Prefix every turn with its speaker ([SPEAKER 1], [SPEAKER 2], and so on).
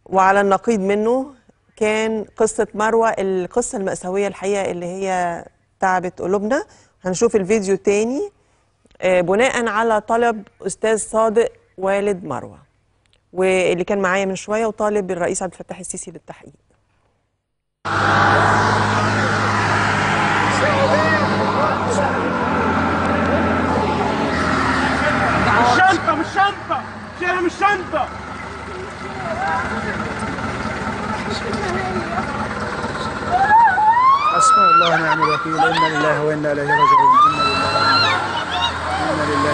[SPEAKER 1] وعلى النقيض منه كان قصة مروة القصة المأساوية الحقيقة اللي هي تعبت قلوبنا هنشوف الفيديو تاني آه، بناء على طلب أستاذ صادق والد مروة واللي كان معايا من شوية وطالب الرئيس عبد الفتاح السيسي للتحقيق
[SPEAKER 2] الشنطة مش شنطة شيلها مش شنطة
[SPEAKER 3] حسبنا الله ونعم الوكيل انا لله وانا اليه راجعون انا لله انا لله